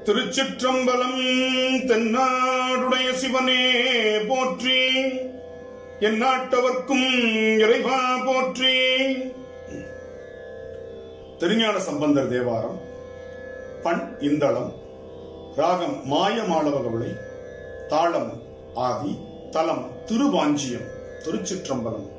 திருச்சிற்றம்பலம் தென்னாடுடைய சிவனே போற்றி என் நாட்டவர்க்கும் இறைவா போற்றி திருஞான சம்பந்தர் தேவாரம் பண் இந்தளம் ராகம் மாயமாளவகவிளை தாளம் ஆதி தலம் திருவாஞ்சியம் திருச்சிற்றம்பலம்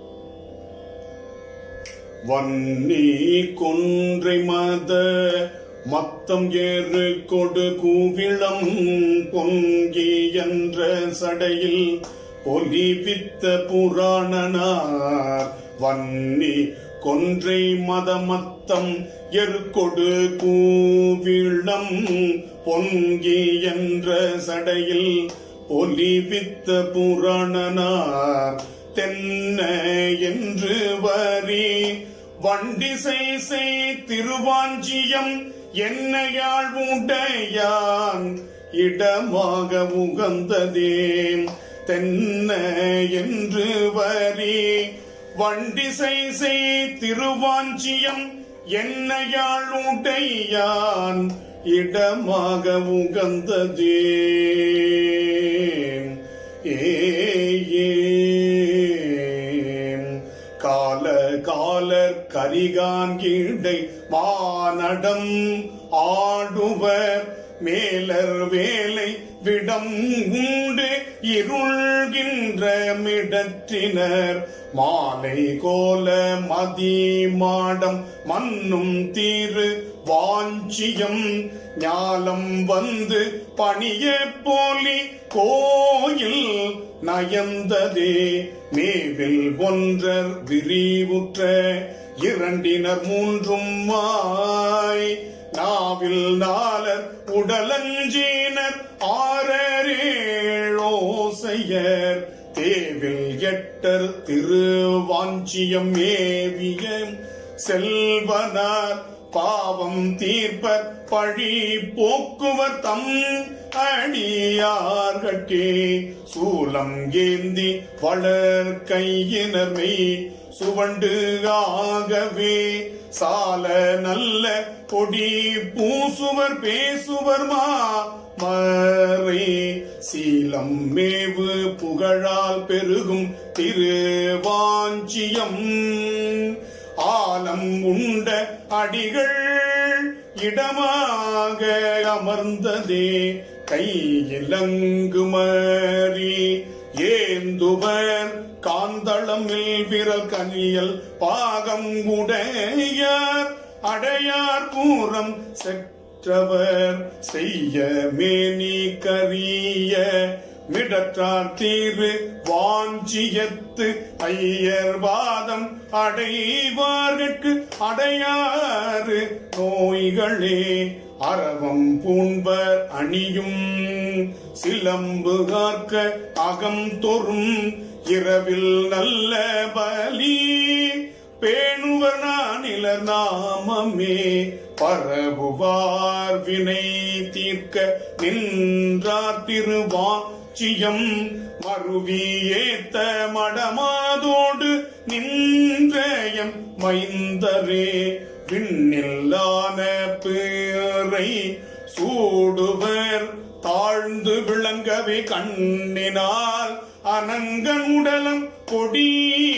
வன்னி கொன்றை மத மத்தம் ஏறு கொடு கூவிளம் பொங்கி என்ற சடையில் பொலிவித்த புராணனார் வன்னி கொன்றை மதமத்தம் எருக்கொடு கூவிளம் பொங்கி என்ற சடையில் பொலிவித்த புராணனார் தென்ன என்று வரி வண்டிசை செய் திருவாஞ்சியம் என்னையாள் உடையான் இடமாக உகந்ததே தென்ன என்று வரி வண்டிசை செய் திருவாஞ்சியம் என்னையாள் உடையான் இடமாக உகந்ததே ஏ கால காலர் கரிகான் கீழை மானடம் ஆடுவர் மேலர் வேலை விடம் உண்டு இருள்கின்ற மிடற்றினர் மாலை கோல மதி மாடம் மன்னும் தீரு வாஞ்சியம் ஞாலம் வந்து பணிய போலி கோயில் நயந்ததே மேவில் ஒன்றர் விரிவுற்ற இரண்டினர் மூன்றும் மாய் நாவில் நாலர் உடலஞ்சீனர் ஆறரேழோசையர் தேவில் எட்டர் திருவாஞ்சியம் ஏவிய செல்வனார் பாவம் தீர்ப்பர் பழி போக்குவர் தம் அடியார்கட்கே சூலம் ஏந்தி வளர் கையினர் மெய் சுவண்டு ஆகவே சால நல்ல பொடி பூசுவர் பேசுவர் மா மறை சீலம் மேவு புகழால் பெருகும் திருவாஞ்சியம் ஆலம் உண்ட அடிகள் இடமாக அமர்ந்ததே கையிலங்குமரி ஏந்துவர் காந்தளமில் விரல் கனியல் பாகம் உடையார் அடையார் பூரம் செற்றவர் செய்ய மேனி கரிய மிடற்றார் தீரு வாஞ்சியத்து ஐயர் வாதம் அடைவார்கட்கு அடையாறு நோய்களே அரவம் பூண்பர் அணியும் சிலம்பு காக்க அகம் தொறும் இரவில் நல்ல பலி பேணுவர் நானிலர் நாமமே பரவுவார் வினை தீர்க்க நின்றார் திருவாச்சியம் மருவி ஏத்த மடமாதோடு நின்றயம் மைந்தரே விண்ணில்லான பேரை சூடுவர் தாழ்ந்து விளங்கவே கண்ணினால் அனங்கன் உடலம் கொடி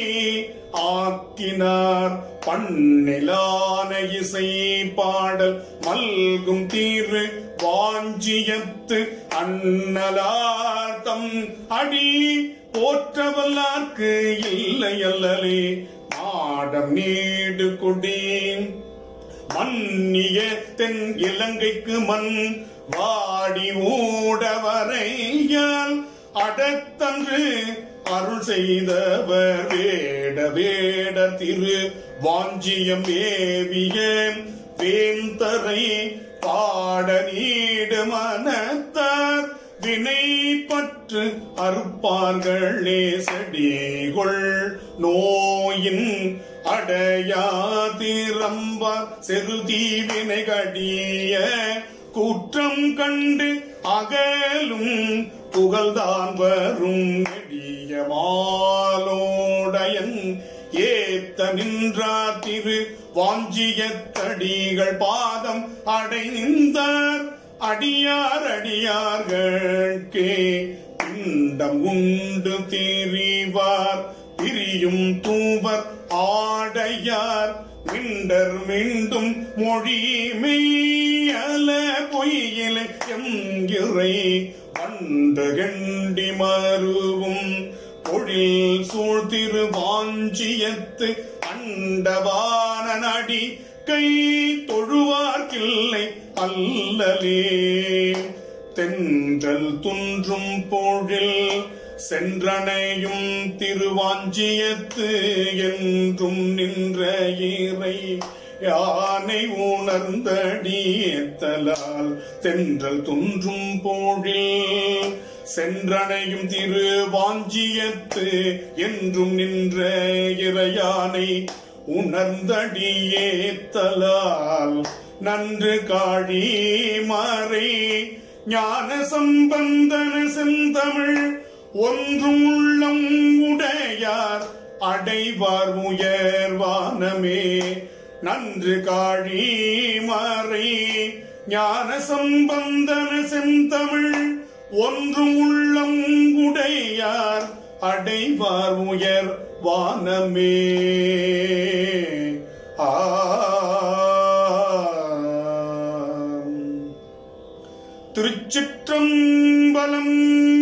ஆக்கினார் பண்ணிலான இசை பாடல் மல்கும் தீரு வாஞ்சியத்து அண்ணலார்த்தம் அடி போற்றவல்லார்க்கு இல்லை அல்லலே மாடம் நீடு கொடி மன்னிய தென் இலங்கைக்கு மண் வாடி ஊடவரையால் அடத்தன்று அருள் செய்தவர் வேட வேட திரு வாஞ்சியம் ஏவிய வேந்தரை பாட நீடு மனத்தார் வினை பற்று அறுப்பார்களே செடிகொள் நோயின் அடையாதிரம்பார் செருதி வினை கடிய குற்றம் கண்டு அகலும் புகழ்தான் வரும் நெடிய மாலோடையன் ஏத்த நின்றார் திரு வாஞ்சியத்தடிகள் பாதம் அடைந்தார் அடியார் அடியார்கள்கே பிண்டம் உண்டு திரிவார் பிரியும் தூவர் ஆடையார் மிண்டர் மீண்டும் மொழி மெய்யல பொய்யில எங்கிறை கண்டு கண்டி மருவும் பொழில் சூழ்திரு வாஞ்சியத்து அண்டவான நடி கை தொழுவார்க்கில்லை அல்லலே தென்றல் துன்றும் பொழில் சென்றனையும் திருவாஞ்சியத்து என்றும் நின்ற இறை யானை உணர்ந்தடியத்தலால் தென்றல் துன்றும் போழில் சென்றனையும் திருவாஞ்சியத்து என்றும் நின்ற இறையானை உணர்ந்தடியேத்தலால் நன்று காழி மாறை ஞான சம்பந்தன செந்தமிழ் ஒன்றும் உள்ளம் உடையார் அடைவார் உயர்வானமே நன்று காழி மாறை ஞான சம்பந்தன செந்தமிழ் ஒன்றும் உள்ளம் உடையார் அடைவார் உயர் வானமே ஆ திருச்சிற்றம்பலம்